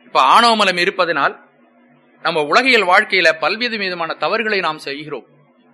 இப்ப ஆணவமலம் இருப்பதனால் நம்ம உலகியல் வாழ்க்கையில பல்வேறு விதமான தவறுகளை நாம் செய்கிறோம்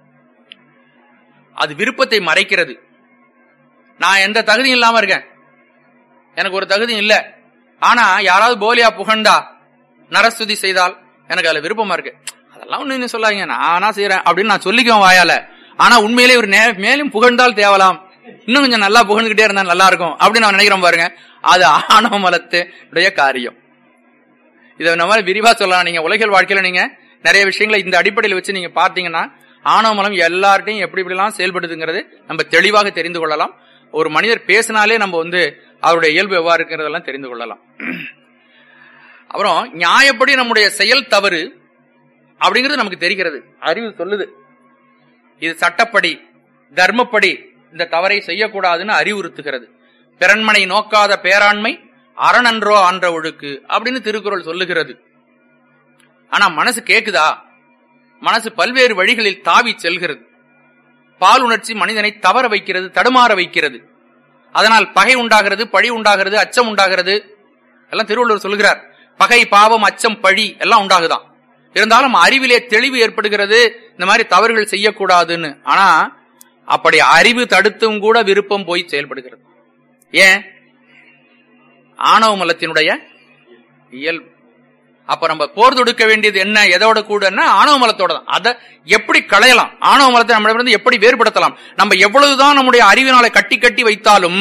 அது விருப்பத்தை மறைக்கிறது நான் எந்த தகுதியும் இல்லாம இருக்கேன் எனக்கு ஒரு தகுதியும் இல்ல ஆனா யாராவது போலியா புகழ்ந்தா நரஸ்துதி செய்தால் எனக்கு அதுல விருப்பமா இருக்கு அதெல்லாம் ஒண்ணு இன்னும் சொல்லாங்க நானா செய்யறேன் அப்படின்னு நான் சொல்லிக்குவேன் வாயால ஆனா உண்மையிலே ஒரு நே- மேலும் புகழ்ந்தால் தேவலாம் இன்னும் கொஞ்சம் நல்லா புகழ்ந்துகிட்டே இருந்தா நல்லா இருக்கும் அப்படின்னு நான் நினைக்கிறேன் பாருங்க அது ஆணவ மலத்துடைய காரியம் இதை நம்ம விரிவா சொல்லலாம் நீங்க உலகியல் வாழ்க்கையில நீங்க நிறைய விஷயங்களை இந்த அடிப்படையில் வச்சு நீங்க பார்த்தீங்கன்னா ஆணவ மலம் எல்லார்ட்டையும் எப்படி எப்படிலாம் செயல்படுதுங்கிறது நம்ம தெளிவாக தெரிந்து கொள்ளலாம் ஒரு மனிதர் பேசினாலே நம்ம வந்து அவருடைய இயல்பு எவ்வாறு இருக்கிறதெல்லாம் தெரிந்து கொள்ளலாம் அப்புறம் நியாயப்படி நம்முடைய செயல் தவறு அப்படிங்கிறது நமக்கு தெரிகிறது அறிவு சொல்லுது இது சட்டப்படி தர்மப்படி இந்த தவறை செய்யக்கூடாதுன்னு அறிவுறுத்துகிறது பிறன்மனை நோக்காத பேராண்மை அரணன்றோ ஆன்ற ஒழுக்கு அப்படின்னு திருக்குறள் சொல்லுகிறது ஆனா மனசு கேக்குதா மனசு பல்வேறு வழிகளில் தாவி செல்கிறது பால் உணர்ச்சி மனிதனை தவற வைக்கிறது தடுமாற வைக்கிறது அதனால் பகை உண்டாகிறது பழி உண்டாகிறது அச்சம் உண்டாகிறது எல்லாம் திருவள்ளுவர் சொல்லுகிறார் பகை பாவம் அச்சம் பழி எல்லாம் உண்டாகுதான் இருந்தாலும் அறிவிலே தெளிவு ஏற்படுகிறது இந்த மாதிரி தவறுகள் செய்யக்கூடாதுன்னு ஆனா அப்படி அறிவு தடுத்தும் கூட விருப்பம் போய் செயல்படுகிறது ஏன் ஆணவ மலத்தினுடைய இயல்பு அப்ப நம்ம போர் தொடுக்க வேண்டியது என்ன எதோட கூடன்னா ஆணவ மலத்தோட தான் அதை எப்படி களையலாம் ஆணவ மலத்தை நம்மிடமிருந்து எப்படி வேறுபடுத்தலாம் நம்ம எவ்வளவுதான் நம்முடைய அறிவினால கட்டி கட்டி வைத்தாலும்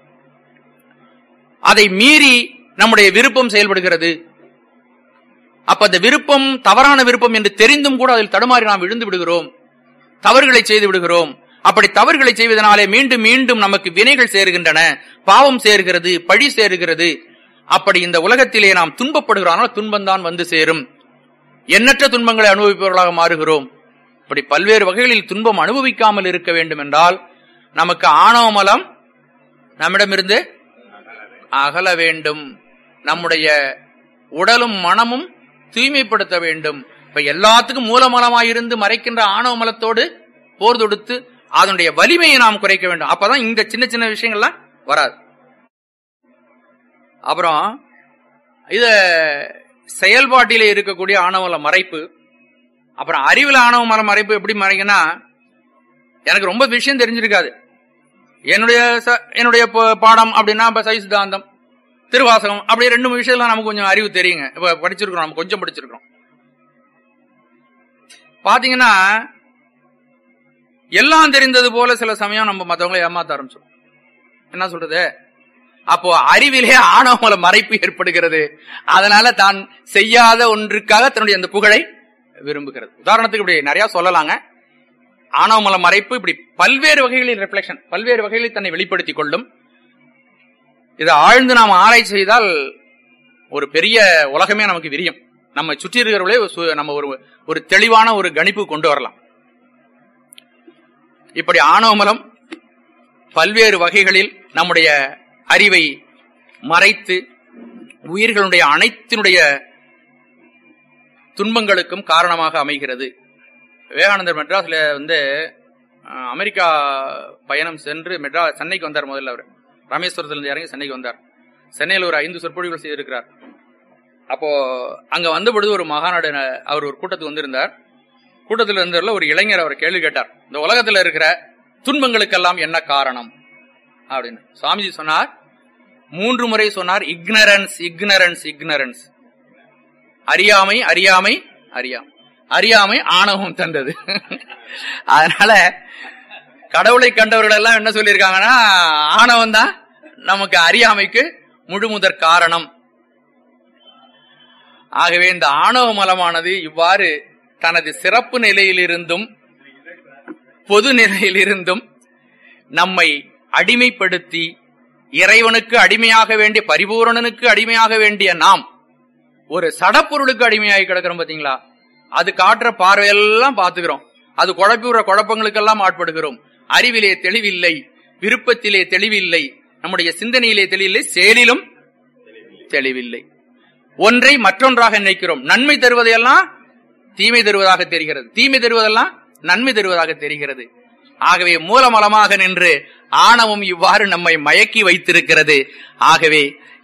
அதை மீறி நம்முடைய விருப்பம் செயல்படுகிறது அப்ப அந்த விருப்பம் தவறான விருப்பம் என்று தெரிந்தும் கூட அதில் தடுமாறி நாம் விழுந்து விடுகிறோம் தவறுகளை செய்து விடுகிறோம் அப்படி தவறுகளை செய்வதனாலே மீண்டும் மீண்டும் நமக்கு வினைகள் சேருகின்றன பாவம் சேர்கிறது பழி சேருகிறது அப்படி இந்த உலகத்திலே நாம் துன்பப்படுகிறோம் துன்பம் தான் வந்து சேரும் எண்ணற்ற துன்பங்களை அனுபவிப்பவர்களாக மாறுகிறோம் இப்படி பல்வேறு வகைகளில் துன்பம் அனுபவிக்காமல் இருக்க வேண்டும் என்றால் நமக்கு ஆணவ மலம் நம்மிடமிருந்து அகல வேண்டும் நம்முடைய உடலும் மனமும் தூய்மைப்படுத்த வேண்டும் இப்ப எல்லாத்துக்கும் மூலமலமாயிருந்து மறைக்கின்ற ஆணவ மலத்தோடு போர் தொடுத்து அதனுடைய வலிமையை நாம் குறைக்க வேண்டும் அப்பதான் இந்த சின்ன சின்ன விஷயங்கள்லாம் வராது அப்புறம் இத செயல்பாட்டிலே இருக்கக்கூடிய ஆணவல மறைப்பு அப்புறம் அறிவுல ஆணவ மர மறைப்பு எப்படி மறைங்கன்னா எனக்கு ரொம்ப விஷயம் தெரிஞ்சிருக்காது என்னுடைய ச- என்னுடைய ப- பாடம் அப்படின்னா இப்ப சை சித்தாந்தம் திருவாசகம் அப்படி ரெண்டு மூணு விஷயம்லாம் நமக்கு கொஞ்சம் அறிவு தெரியுங்க இப்ப படிச்சிருக்கிறோம் நம்ம கொஞ்சம் படிச்சிருக்கிறோம் பாத்தீங்கன்னா எல்லாம் தெரிந்தது போல சில சமயம் நம்ம மத்தவங்களை ஏமாத்த ஆரம்பிச்சோம் என்ன சொல்றது அப்போ அறிவிலே ஆணவமல மறைப்பு ஏற்படுகிறது அதனால தான் செய்யாத ஒன்றுக்காக தன்னுடைய அந்த புகழை விரும்புகிறது உதாரணத்துக்கு இப்படி நிறைய சொல்லலாங்க ஆணவமல மறைப்பு இப்படி பல்வேறு வகைகளில் ரிஃப்ளெக்ஷன் பல்வேறு வகைகளில் தன்னை வெளிப்படுத்திக் கொள்ளும் இதை ஆழ்ந்து நாம் ஆராய்ச்சி செய்தால் ஒரு பெரிய உலகமே நமக்கு விரியும் நம்ம சுற்றி இருக்கிறவர்களே ஒரு சு- நம்ம ஒரு ஒரு தெளிவான ஒரு கணிப்பு கொண்டு வரலாம் இப்படி ஆணவமலம் பல்வேறு வகைகளில் நம்முடைய அறிவை மறைத்து உயிர்களுடைய அனைத்தினுடைய துன்பங்களுக்கும் காரணமாக அமைகிறது விவேகானந்தர் மெட்ராஸ்ல வந்து அஹ், அமெரிக்கா பயணம் சென்று மெட்ராஸ் சென்னைக்கு வந்தார் முதல்ல அவர் ராமேஸ்வரத்திலிருந்து இறங்கி சென்னைக்கு வந்தார் சென்னையில் ஒரு ஐந்து சொற்பொழிவுகள் செய்திருக்கிறார் அப்போ அங்க வந்த பொழுது ஒரு மகாநாடு ந- அவர் ஒரு கூட்டத்துக்கு வந்திருந்தார் கூட்டத்தில் இருந்தவர்ல ஒரு இளைஞர் அவர் கேள்வி கேட்டார் இந்த உலகத்துல இருக்கிற துன்பங்களுக்கெல்லாம் என்ன காரணம் அப்படின்னு சுவாமிஜி சொன்னார் மூன்று முறை சொன்னார் இக்னரன்ஸ் இக்னரன்ஸ் இக்னரன்ஸ் அறியாமை அறியாமை அறியாமை அறியாமை ஆணவம் தந்தது அதனால கடவுளை கண்டவர்கள் எல்லாம் என்ன சொல்லியிருக்காங்கன்னா ஆணவம் தான் நமக்கு அறியாமைக்கு முழுமுதற் காரணம் ஆகவே இந்த ஆணவ மலமானது இவ்வாறு தனது சிறப்பு நிலையிலிருந்தும் பொது நிலையிலிருந்தும் நம்மை அடிமைப்படுத்தி இறைவனுக்கு அடிமையாக வேண்டிய பரிபூரணனுக்கு அடிமையாக வேண்டிய நாம் ஒரு சடப்பொருளுக்கு அடிமையாகி கிடக்கிறோம் பாத்தீங்களா அது காட்டுற பார்வையெல்லாம் பாத்துக்கிறோம் அது குழப்பி விடுற குழப்பங்களுக்கெல்லாம் ஆட்படுகிறோம் அறிவிலே தெளிவில்லை விருப்பத்திலே தெளிவில்லை நம்முடைய சிந்தனையிலே தெளிவில்லை செயலிலும் தெளிவில்லை ஒன்றை மற்றொன்றாக நினைக்கிறோம் நன்மை தருவதையெல்லாம் தீமை தருவதாக தெரிகிறது தீமை தருவதெல்லாம் நன்மை தருவதாக தெரிகிறது ஆகவே மூலமலமாக நின்று ஆணவம் இவ்வாறு நம்மை மயக்கி வைத்திருக்கிறது ஆகவே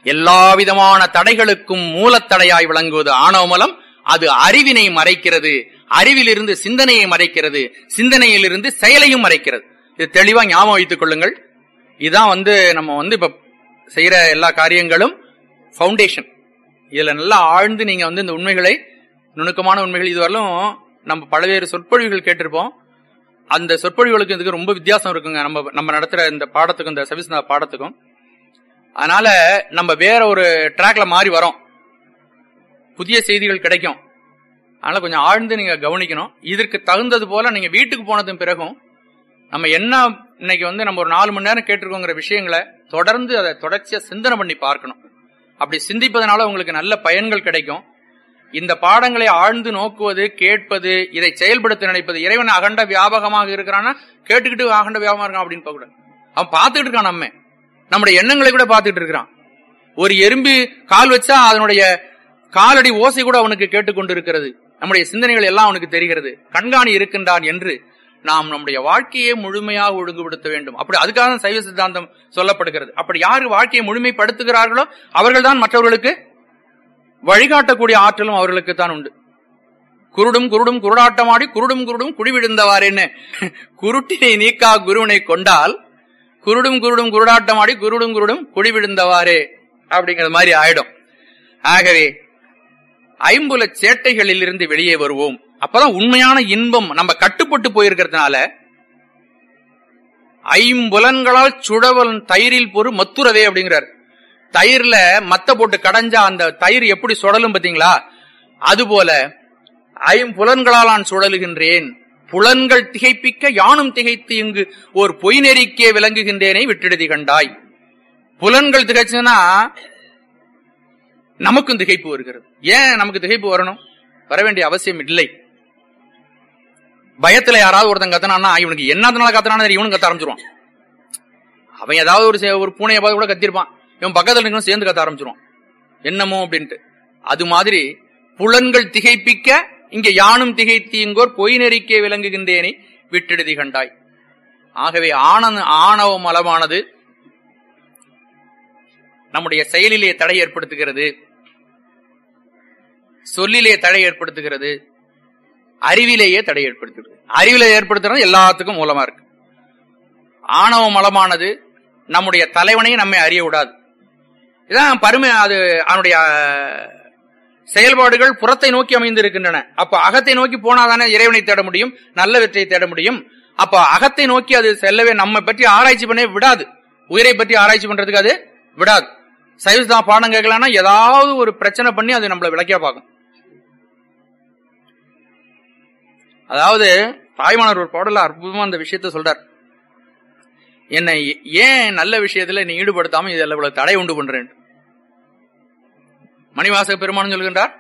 எல்லா விதமான தடைகளுக்கும் மூலத்தடையாய் விளங்குவது ஆணவமலம் அது அறிவினை மறைக்கிறது அறிவிலிருந்து சிந்தனையை மறைக்கிறது சிந்தனையிலிருந்து செயலையும் மறைக்கிறது இது தெளிவா ஞாபகம் வைத்துக் கொள்ளுங்கள் இதான் வந்து நம்ம வந்து இப்ப செய்யற எல்லா காரியங்களும் ஃபவுண்டேஷன் இதுல நல்லா ஆழ்ந்து நீங்க வந்து இந்த உண்மைகளை நுணுக்கமான உண்மைகள் இதுவரையிலும் நம்ம பல்வேறு சொற்பொழிவுகள் கேட்டிருப்போம் அந்த சொற்பொழிவுகளுக்கு இதுக்கு ரொம்ப வித்தியாசம் இருக்குங்க நம்ம நம்ம நடத்துற இந்த பாடத்துக்கும் இந்த சர்வீஸ் பாடத்துக்கும் அதனால நம்ம வேற ஒரு ட்ராக்ல மாறி வரோம் புதிய செய்திகள் கிடைக்கும் அதனால கொஞ்சம் ஆழ்ந்து நீங்க கவனிக்கணும் இதற்கு தகுந்தது போல நீங்க வீட்டுக்கு போனதும் பிறகும் நம்ம என்ன இன்னைக்கு வந்து நம்ம ஒரு நாலு மணி நேரம் கேட்டிருக்கோங்கிற விஷயங்களை தொடர்ந்து அதை தொடர்ச்சியா சிந்தனை பண்ணி பார்க்கணும் அப்படி சிந்திப்பதனால உங்களுக்கு நல்ல பயன்கள் கிடைக்கும் இந்த பாடங்களை ஆழ்ந்து நோக்குவது கேட்பது இதை செயல்படுத்த நினைப்பது இறைவன் அகண்ட வியாபகமாக இருக்கிறான்னா கேட்டுக்கிட்டு அகண்ட வியாபகமா இருக்கான் அப்படின்னு பார்க்க கூடாது அவன் பார்த்துட்டு இருக்கான் நம்ம நம்முடைய எண்ணங்களை கூட பார்த்துட்டு இருக்கிறான் ஒரு எறும்பு கால் வச்சா அதனுடைய காலடி ஓசை கூட அவனுக்கு கேட்டுக்கொண்டு இருக்கிறது நம்முடைய சிந்தனைகள் எல்லாம் அவனுக்கு தெரிகிறது கண்காணி இருக்கின்றான் என்று நாம் நம்முடைய வாழ்க்கையை முழுமையாக ஒழுங்குபடுத்த வேண்டும் அப்படி அதுக்காக தான் சைவ சித்தாந்தம் சொல்லப்படுகிறது அப்படி யாரு வாழ்க்கையை முழுமைப்படுத்துகிறார்களோ அவர்கள்தான் மற்றவர்களுக்கு வழிகாட்டக்கூடிய ஆற்றலும் அவர்களுக்கு தான் உண்டு குருடும் குருடும் குருடாட்டமாடி குருடும் குருடும் குடிவிழுந்தவாறேன்னு குருட்டினை நீக்கா குருவினை கொண்டால் குருடும் குருடும் குருடாட்டமாடி குருடும் குருடும் குடிவிழுந்தவாறே அப்படிங்கிற மாதிரி ஆயிடும் ஆகவே ஐம்புல சேட்டைகளில் இருந்து வெளியே வருவோம் அப்பதான் உண்மையான இன்பம் நம்ம கட்டுப்பட்டு போயிருக்கிறதுனால ஐம்புலன்களால் சுடவல் தயிரில் பொறு மத்துரவே அப்படிங்கிறார் தயிர்ல மத்த போட்டு கடைஞ்சா அந்த தயிர் எப்படி சுடலும் பாத்தீங்களா அதுபோல ஐம்புலன்களால் நான் சுழலுகின்றேன் புலன்கள் திகைப்பிக்க யானும் திகைத்து இங்கு ஓர் பொய் நெறிக்கே விளங்குகின்றேனை விட்டெழுதி கண்டாய் புலன்கள் திகைச்சுன்னா நமக்கும் திகைப்பு வருகிறது ஏன் நமக்கு திகைப்பு வரணும் வர வேண்டிய அவசியம் இல்லை பயத்துல யாராவது ஒருத்தன் கத்தனான்னா இவனுக்கு என்னதுனால கத்தனான்னு இவனும் கத்த ஆரம்பிச்சிருவான் அவன் ஏதாவது ஒரு சே- ஒரு பூனையை பார்த்து கூட கத்திருப்பான் இவன் பக்கத்துல இருக்கணும் சேர்ந்து கத்த ஆரம்பிச்சிருவான் என்னமோ அப்படின்ட்டு அது மாதிரி புலன்கள் திகைப்பிக்க இங்க யானும் திகைத்தீங்கோர் பொய் நெறிக்கே விளங்குகின்றேனே விட்டெடுதி கண்டாய் ஆகவே ஆனந்த ஆணவ மலமானது நம்முடைய செயலிலே தடை ஏற்படுத்துகிறது சொல்லிலே தடை ஏற்படுத்துகிறது அறிவிலேயே தடை ஏற்படுத்துகிறது அறிவிலே ஏற்படுத்துறது எல்லாத்துக்கும் மூலமா இருக்கு ஆணவ மலமானது நம்முடைய தலைவனையும் நம்மை அறிய விடாது இதான் பருமை அது அவனுடைய அஹ், செயல்பாடுகள் புறத்தை நோக்கி அமைந்திருக்கின்றன அப்ப அகத்தை நோக்கி போனாதானே இறைவனை தேட முடியும் நல்ல வெற்றியை தேட முடியும் அப்ப அகத்தை நோக்கி அது செல்லவே நம்மை பற்றி ஆராய்ச்சி பண்ணவே விடாது உயிரை பற்றி ஆராய்ச்சி பண்றதுக்கு அது விடாது சைவ பாடம் கேட்கலாம்னா ஏதாவது ஒரு பிரச்சனை பண்ணி அது நம்மள விளக்கியா பார்க்கும் அதாவது தாய்மானர் ஒரு பாடல அற்புதமா அந்த விஷயத்த சொல்றார் என்னை ஏன் நல்ல விஷயத்துல நீ ஈடுபடுத்தாம இதில் இவ்வளவு தடை உண்டு பண்றேன் மணிவாசக பெருமான் சொல்கின்றார்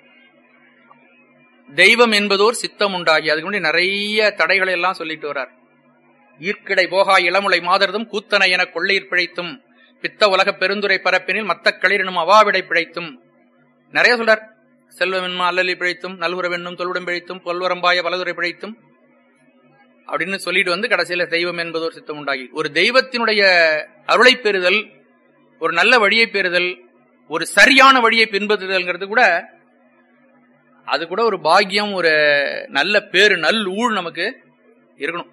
தெய்வம் என்பதோர் சித்தம் உண்டாகி அதுக்கு முன்னாடி நிறைய தடைகளை எல்லாம் சொல்லிட்டு வர்றார் ஈர்க்கிடை போகா இளமுலை மாதர்தும் கூத்தனை என கொள்ளையிற் பிழைத்தும் பித்த உலக பெருந்துரை பரப்பினில் மத்த களிரினும் அவாவிடை பிழைத்தும் நிறைய சொல்றார் செல்வமென்னும் அல்லலி பிழைத்தும் நல்குறவென்னும் தொல்லுடன் பிழைத்தும் பொல்வரம்பாய பலதுரை பிழைத்தும் அப்படின்னு சொல்லிட்டு வந்து கடைசியில தெய்வம் என்பது ஒரு சித்தம் உண்டாகி ஒரு தெய்வத்தினுடைய அருளை பெறுதல் ஒரு நல்ல வழியை பெறுதல் ஒரு சரியான வழியை பின்பற்றுதல்ங்கிறது கூட அது கூட ஒரு பாக்கியம் ஒரு நல்ல பேரு நல் ஊழ் நமக்கு இருக்கணும்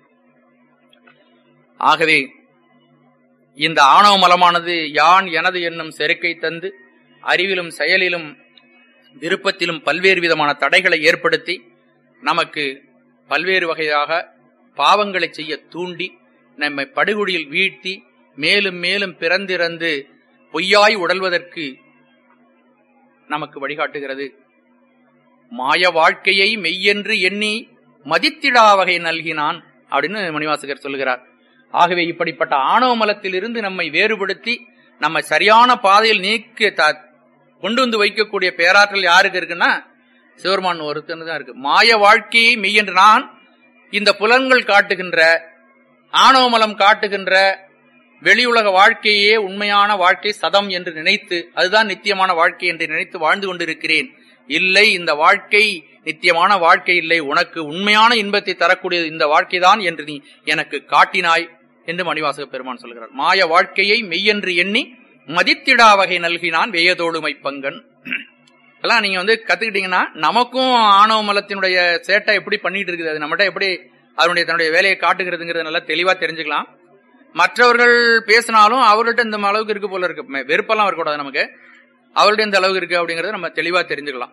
ஆகவே இந்த ஆணவ மலமானது யான் எனது என்னும் செருக்கை தந்து அறிவிலும் செயலிலும் விருப்பத்திலும் பல்வேறு விதமான தடைகளை ஏற்படுத்தி நமக்கு பல்வேறு வகையாக பாவங்களை செய்ய தூண்டி நம்மை படுகொடியில் வீழ்த்தி மேலும் மேலும் பிறந்திறந்து பொய்யாய் உடல்வதற்கு நமக்கு வழிகாட்டுகிறது மாய வாழ்க்கையை மெய்யென்று எண்ணி மதித்திடா வகை நல்கினான் அப்படின்னு மணிவாசகர் சொல்லுகிறார் ஆகவே இப்படிப்பட்ட ஆணவ மலத்திலிருந்து நம்மை வேறுபடுத்தி நம்ம சரியான பாதையில் நீக்க த- கொண்டு வந்து வைக்கக்கூடிய பேராற்றல் யாருக்கு இருக்குன்னா சிவருமான் ஒருத்தன் தான் இருக்கு மாய வாழ்க்கையை மெய்யென்று நான் இந்த புலன்கள் காட்டுகின்ற ஆணவ மலம் காட்டுகின்ற வெளியுலக வாழ்க்கையே உண்மையான வாழ்க்கை சதம் என்று நினைத்து அதுதான் நித்தியமான வாழ்க்கை என்று நினைத்து வாழ்ந்து கொண்டிருக்கிறேன் இல்லை இந்த வாழ்க்கை நித்தியமான வாழ்க்கை இல்லை உனக்கு உண்மையான இன்பத்தை தரக்கூடியது இந்த வாழ்க்கைதான் என்று நீ எனக்கு காட்டினாய் என்று மணிவாசக பெருமான் சொல்கிறார் மாய வாழ்க்கையை மெய்யென்று எண்ணி மதித்திடா வகை நல்கினான் வேயதோடுமை பங்கன் எல்லாம் நீங்க வந்து கத்துக்கிட்டீங்கன்னா நமக்கும் ஆணவ மலத்தினுடைய சேட்டை எப்படி பண்ணிட்டு இருக்குது அது நம்மகிட்ட எப்படி அதனுடைய தன்னுடைய வேலையை காட்டுகிறதுங்கிறத நல்லா தெளிவா தெரிஞ்சுக்கலாம் மற்றவர்கள் பேசினாலும் அவர்கள்ட்ட இந்த அளவுக்கு இருக்கு போல இருக்கு மெ- வெறுப்பெல்லாம் இருக்கக்கூடாது நமக்கு அவர்கள்ட்ட இந்த அளவுக்கு இருக்கு அப்படிங்கறத நம்ம தெளிவா தெரிஞ்சுக்கலாம்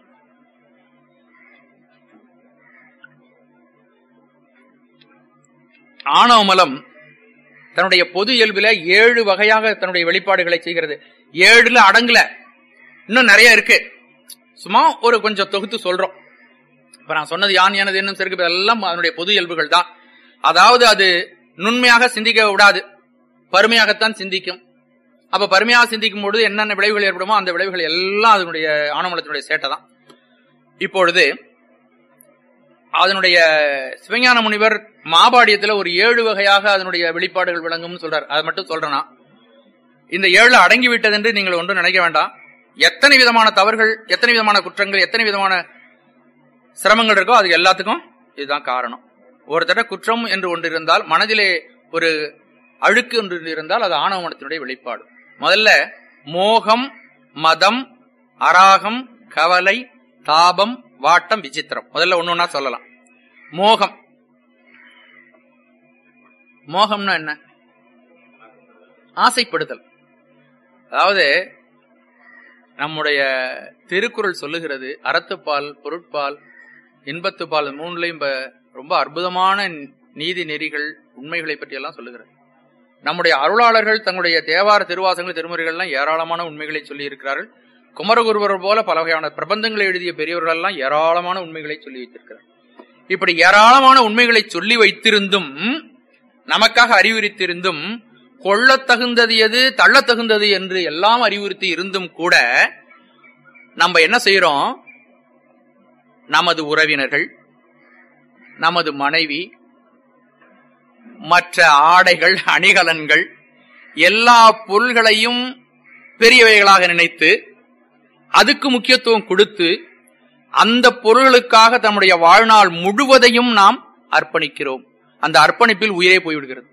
ஆணவ மலம் தன்னுடைய பொது இயல்புல ஏழு வகையாக தன்னுடைய வெளிப்பாடுகளை செய்கிறது ஏழுல அடங்கல இன்னும் நிறைய இருக்கு சும்மா ஒரு கொஞ்சம் தொகுத்து சொல்றோம் இப்ப நான் சொன்னது யான் எனது என்னும் செருக்கு எல்லாம் அதனுடைய பொது இயல்புகள் தான் அதாவது அது நுண்மையாக சிந்திக்க விடாது பருமையாகத்தான் சிந்திக்கும் அப்ப பருமையாக சிந்திக்கும் பொழுது என்னென்ன விளைவுகள் ஏற்படுமோ அந்த விளைவுகள் எல்லாம் அதனுடைய ஆணவமலத்தினுடைய சேட்டை தான் இப்பொழுது அதனுடைய சிவஞான முனிவர் மாபாடியத்துல ஒரு ஏழு வகையாக அதனுடைய வெளிப்பாடுகள் விளங்கும்னு சொல்றார் அதை மட்டும் சொல்றேனா இந்த ஏழு அடங்கி விட்டது என்று நீங்கள் ஒன்றும் நினைக்க வேண்டாம் எத்தனை விதமான தவறுகள் எத்தனை விதமான குற்றங்கள் எத்தனை விதமான சிரமங்கள் இருக்கோ அது எல்லாத்துக்கும் இதுதான் காரணம் ஒரு தடவை குற்றம் என்று ஒன்று இருந்தால் மனதிலே ஒரு அழுக்கு ஒன்று இருந்தால் அது ஆணவ மனத்தினுடைய வெளிப்பாடு முதல்ல மோகம் மதம் அராகம் கவலை தாபம் வாட்டம் விசித்திரம் முதல்ல ஒண்ணு ஒண்ணா சொல்லலாம் மோகம் மோகம்னா என்ன ஆசைப்படுதல் அதாவது நம்முடைய திருக்குறள் சொல்லுகிறது அறத்துப்பால் பொருட்பால் இன்பத்துப்பால் மூணுலையும் இப்ப ரொம்ப அற்புதமான நீதி நெறிகள் உண்மைகளை பற்றி எல்லாம் சொல்லுகிறது நம்முடைய அருளாளர்கள் தங்களுடைய தேவார திருவாசங்கள் திருமுறைகள்லாம் ஏராளமான உண்மைகளை சொல்லி இருக்கிறார்கள் குமரகுருவர் போல பல வகையான பிரபந்தங்களை எழுதிய பெரியவர்கள் எல்லாம் ஏராளமான உண்மைகளை சொல்லி வைத்திருக்கிறார் இப்படி ஏராளமான உண்மைகளை சொல்லி வைத்திருந்தும் நமக்காக அறிவுறுத்தியிருந்தும் கொள்ளத் தகுந்தது எது தள்ளத் தகுந்தது என்று எல்லாம் அறிவுறுத்தி இருந்தும் கூட நம்ம என்ன செய்யறோம் நமது உறவினர்கள் நமது மனைவி மற்ற ஆடைகள் அணிகலன்கள் எல்லா பொருள்களையும் பெரியவைகளாக நினைத்து அதுக்கு முக்கியத்துவம் கொடுத்து அந்த பொருள்களுக்காக தம்முடைய வாழ்நாள் முழுவதையும் நாம் அர்ப்பணிக்கிறோம் அந்த அர்ப்பணிப்பில் உயிரே போய்விடுகிறது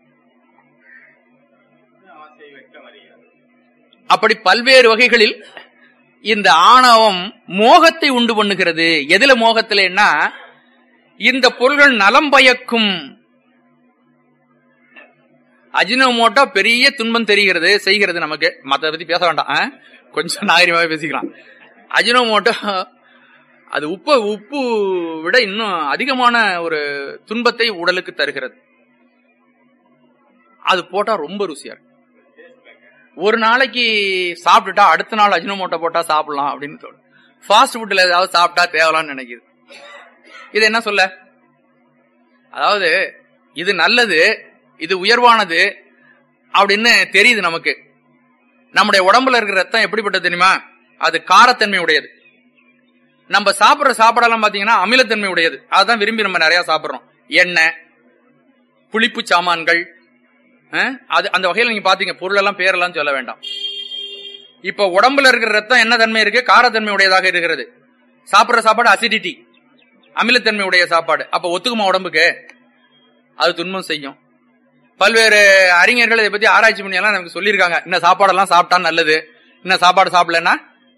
அப்படி பல்வேறு வகைகளில் இந்த ஆணவம் மோகத்தை உண்டு பண்ணுகிறது எதுல மோகத்திலன்னா இந்த பொருள்கள் நலம் பயக்கும் அஜினோமோட்டோ பெரிய துன்பம் தெரிகிறது செய்கிறது நமக்கு மத்த பத்தி பேச வேண்டாம் ஆ? கொஞ்சம் நாகரிகமாவே பேசிக்கலாம் அஜினோமோட்டோ அது உப்பு உப்பு விட இன்னும் அதிகமான ஒரு துன்பத்தை உடலுக்கு தருகிறது அது போட்டா ரொம்ப ருசியா இருக்கு ஒரு நாளைக்கு சாப்பிட்டுட்டா அடுத்த நாள் அஜினோமோட்டோ போட்டா சாப்பிடலாம் அப்படின்னு தோணும் ஃபாஸ்ட் ஃபுட்ல ஏதாவது சாப்பிட்டா தேவலாம்னு நினைக்குது இது என்ன சொல்ல அதாவது இது நல்லது இது உயர்வானது அப்படின்னு தெரியுது நமக்கு நம்முடைய உடம்புல இருக்கிற ரத்தம் எப்படிப்பட்டது தெரியுமா அது காரத்தன்மை உடையது நம்ம சாப்பிடுற சாப்பாடெல்லாம் பாத்தீங்கன்னா அமிலத்தன்மை உடையது அதுதான் விரும்பி நம்ம நிறைய சாப்பிடுறோம் எண்ணெய் புளிப்பு சாமான்கள் அஹ், அது அந்த வகையில நீங்க பாத்தீங்க பொருள் எல்லாம் பேரெல்லாம் சொல்ல வேண்டாம் இப்ப உடம்புல இருக்கிற ரத்தம் என்ன தன்மை இருக்கு காரத்தன்மை உடையதாக இருக்கிறது சாப்பிடுற சாப்பாடு அசிடிட்டி அமிலத்தன்மை உடைய சாப்பாடு அப்ப ஒத்துக்குமா உடம்புக்கு அது துன்பம் செய்யும் பல்வேறு அறிஞர்கள் இதை பத்தி ஆராய்ச்சி பண்ணி எல்லாம் நமக்கு சொல்லியிருக்காங்க இந்த சாப்பாடெல்லாம் சாப்பிட்டா நல்லது இந்த சாப்பாடு சாப்பிடலன்னா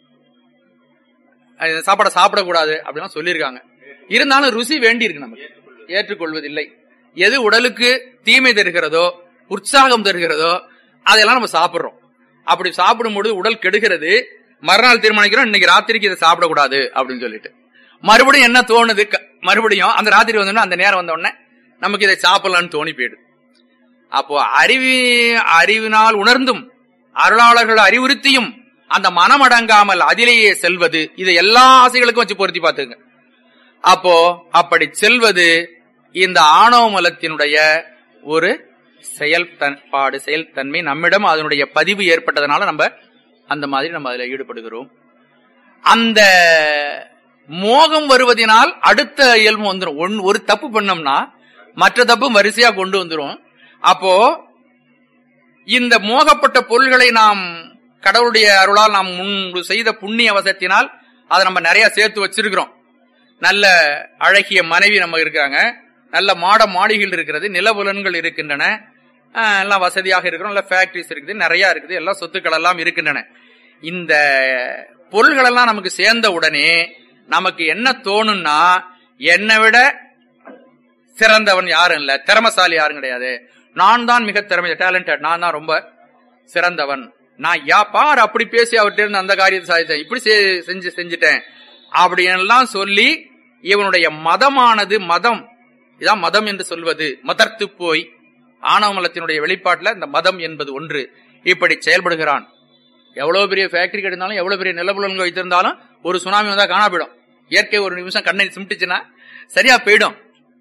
அஹ் இந்த சாப்பாடை சாப்பிடக்கூடாது அப்படிலாம் சொல்லியிருக்காங்க இருந்தாலும் ருசி வேண்டி இருக்கு நமக்கு ஏற்றுக்கொள்வதில்லை எது உடலுக்கு தீமை தருகிறதோ உற்சாகம் தருகிறதோ அதெல்லாம் நம்ம சாப்பிடுறோம் அப்படி சாப்பிடும்போது உடல் கெடுகிறது மறுநாள் தீர்மானிக்கிறோம் இன்னைக்கு ராத்திரிக்கு இதை சாப்பிடக்கூடாது அப்படின்னு சொல்லிட்டு மறுபடியும் என்ன தோணுது க- மறுபடியும் அந்த ராத்திரி வந்தோடனே அந்த நேரம் வந்த உடனே நமக்கு இதை சாப்பிடலாம்னு தோணி போயிடுது அப்போ அறிவி அறிவினால் உணர்ந்தும் அருளாளர்கள் அறிவுறுத்தியும் அந்த மனம் அடங்காமல் அதிலேயே செல்வது இது எல்லா ஆசைகளுக்கும் வச்சு பொருத்தி பார்த்துங்க அப்போ அப்படி செல்வது இந்த ஆணவ மலத்தினுடைய ஒரு செயல்பாடு செயல்தன்மை நம்மிடம் அதனுடைய பதிவு ஏற்பட்டதனால நம்ம அந்த மாதிரி நம்ம அதுல ஈடுபடுகிறோம் அந்த மோகம் வருவதனால் அடுத்த இயல்பு வந்துடும் ஒன் ஒரு தப்பு பண்ணோம்னா மற்ற தப்பு வரிசையா கொண்டு வந்துரும் அப்போ இந்த மோகப்பட்ட பொருள்களை நாம் கடவுளுடைய அருளால் நாம் முன்பு செய்த புண்ணிய வசத்தினால் அதை நம்ம நிறைய சேர்த்து வச்சிருக்கிறோம் நல்ல அழகிய மனைவி நம்ம இருக்காங்க நல்ல மாட மாளிகைகள் இருக்கிறது நிலபுலன்கள் இருக்கின்றன அஹ், எல்லாம் வசதியாக இருக்கிறோம் இல்ல ஃபேக்டரிஸ் இருக்குது நிறைய இருக்குது எல்லாம் சொத்துக்கள் எல்லாம் இருக்கின்றன இந்த பொருள்கள் எல்லாம் நமக்கு சேர்ந்த உடனே நமக்கு என்ன தோணும்னா என்னை விட சிறந்தவன் யாரும் இல்ல திறமசாலி யாரும் கிடையாது நான் தான் மிக திறமை டேலண்டட் நான் தான் ரொம்ப சிறந்தவன் நான் யா பார் அப்படி பேசி அவர்கிட்ட இருந்து அந்த காரியத்தை சாதித்தேன் இப்படி செ- செஞ்சு செஞ்சுட்டேன் அப்படின்லாம் சொல்லி இவனுடைய மதமானது மதம் இதான் மதம் என்று சொல்வது மதர்த்து போய் ஆணவ மலத்தினுடைய வெளிப்பாட்டுல இந்த மதம் என்பது ஒன்று இப்படி செயல்படுகிறான் எவ்வளவு பெரிய ஃபேக்டரி கட்டிருந்தாலும் எவ்வளவு பெரிய நிலப்புலன்கள் வைத்திருந்தாலும் ஒரு சுனாமி வந்தா காணா போயிடும் இயற்கை ஒரு நிமிஷம் கண்ணை சிமிட்டுச்சுன்னா சரியா போயிடும்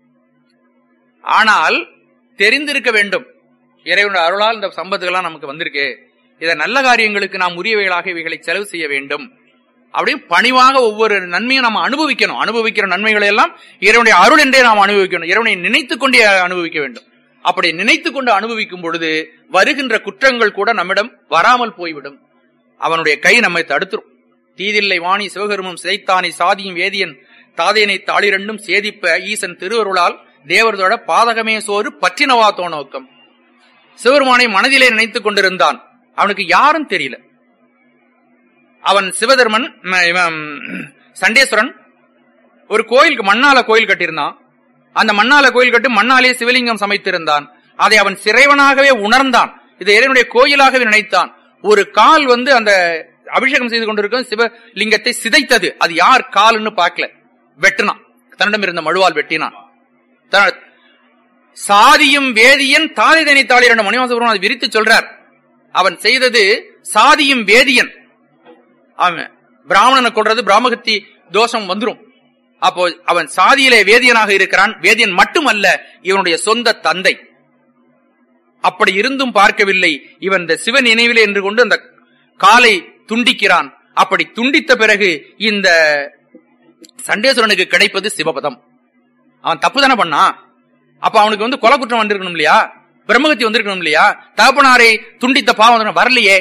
ஆனால் தெரிந்திருக்க வேண்டும் இறைவனுடைய அருளால் இந்த சம்பத்துகள்லாம் நமக்கு வந்திருக்கு இதை நல்ல காரியங்களுக்கு நாம் உரியவைகளாக இவைகளை செலவு செய்ய வேண்டும் அப்படியே பணிவாக ஒவ்வொரு நன்மையும் நம்ம அனுபவிக்கணும் அனுபவிக்கிற நன்மைகளை எல்லாம் இறைவனுடைய அருள் என்றே நாம் அனுபவிக்கணும் இறைவனை நினைத்துக் கொண்டே அனுபவிக்க வேண்டும் அப்படி நினைத்துக் கொண்டு அனுபவிக்கும் பொழுது வருகின்ற குற்றங்கள் கூட நம்மிடம் வராமல் போய்விடும் அவனுடைய கை நம்மை தடுத்துரும் தீதில்லை வாணி சிவகருமம் சிதைத்தானை சாதியும் வேதியன் தாதையனை தாளிரண்டும் சேதிப்ப ஈசன் திருவருளால் தேவர்தோட பாதகமே சோறு பற்றினவா தோணோக்கம் சிவருமானை மனதிலே நினைத்துக் கொண்டிருந்தான் அவனுக்கு யாரும் தெரியல அவன் சிவதர்மன் ம, இவன், சண்டேஸ்வரன் ஒரு கோயிலுக்கு மண்ணால கோயில் கட்டியிருந்தான் அந்த மண்ணால கோயில் கட்டி மண்ணாலே சிவலிங்கம் சமைத்திருந்தான் அதை அவன் சிறைவனாகவே உணர்ந்தான் இதை இறைவனுடைய கோயிலாகவே நினைத்தான் ஒரு கால் வந்து அந்த அபிஷேகம் செய்து கொண்டிருக்கும் சிவலிங்கத்தை சிதைத்தது அது யார் கால்னு பார்க்கல வெட்டினான் தன்னிடம் இருந்த மழுவால் வெட்டினான் தன் சாதியும் வேதியன் தாதை தனி தாளி ரெண்டு மணிவாசபுரம் அதை விரித்து சொல்றார் அவன் செய்தது சாதியும் வேதியன் அவன் பிராமணனை கொள்றது பிராமகத்தி தோஷம் வந்துரும் அப்போ அவன் சாதியிலே வேதியனாக இருக்கிறான் வேதியன் மட்டுமல்ல இவனுடைய சொந்த தந்தை அப்படி இருந்தும் பார்க்கவில்லை இவன் இந்த சிவன் நினைவிலே என்று கொண்டு அந்த காலை துண்டிக்கிறான் அப்படி துண்டித்த பிறகு இந்த சண்டேஸ்வரனுக்கு கிடைப்பது சிவபதம் அவன் தப்பு தானே பண்ணான் அப்ப அவனுக்கு வந்து கொலை குற்றம் வந்திருக்கணும் இல்லையா பிரம்மகத்தி வந்திருக்கணும் இல்லையா தகப்பனாரை துண்டித்த பாவம் வந்திருக்கணும். வரலையே